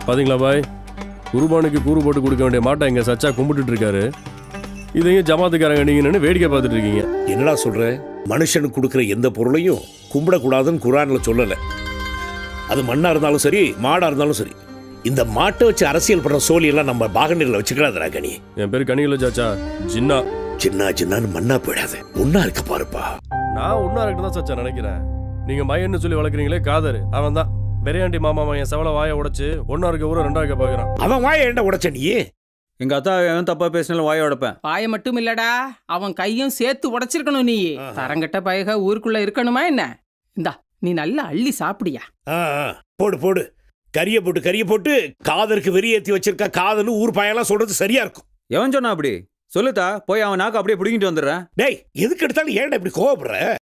பாத்தீங்களா பாய் குருபானுக்கு கூறு போட்டு கொடுக்க வேண்டிய மாட்டை இங்க சச்சா கும்பிட்டுட்டு இருக்காரு இதையும் ஜமாத்துக்காரங்க நீங்க நின்னு வேடிக்கை பார்த்துட்டு இருக்கீங்க என்னடா சொல்ற மனுஷனுக்கு கொடுக்குற எந்த பொருளையும் கும்பிடக்கூடாதுன்னு குரான்ல சொல்லல அது மண்ணா இருந்தாலும் சரி மாடா இருந்தாலும் சரி இந்த மாட்டை வச்சு அரசியல் பண்ற சோழி எல்லாம் நம்ம பாகநீர்ல வச்சுக்கிறாதரா கனி என் பேர் கனியில சாச்சா ஜின்னா சின்ன சின்னான்னு மண்ணா போயிடாத ஒன்னா இருக்க பாருப்பா நான் ஒன்னா இருக்கு தான் சச்சா நினைக்கிறேன் நீங்க மையன்னு சொல்லி வளர்க்குறீங்களே காதரு அவன் தான் பெரியாண்டி மாமா மையன் செவல வாயை உடைச்சு ஒன்னா இருக்க ஊரை ரெண்டா இருக்க பாக்குறான் அவன் வாய ஏன்டா உடைச்ச நீ எங்க அத்தா எவன் தப்பா பேசினாலும் வாய உடைப்பேன் வாய மட்டும் இல்லடா அவன் கையும் சேர்த்து உடைச்சிருக்கணும் நீ ஆஹா. தரங்கட்ட பயக ஊருக்குள்ள இருக்கணுமா என்ன இந்தா நீ நல்லா அள்ளி சாப்பிடியா ஆ, ஆ, போடு போடு கரிய போட்டு கரிய போட்டு காதலுக்கு வெறியேத்தி வச்சிருக்க காதல் ஊர் பயெல்லாம் சொல்றது சரியா இருக்கும் எவன் சொன்னா அப்படி சொல்லுத்தா போய் அவன் நாக்கு அப்படியே பிடிங்கிட்டு வந்துடுறேன் டேய் எதுக்கு எடுத்தாலும் ஏன்டா இப்படி கோவப்படுற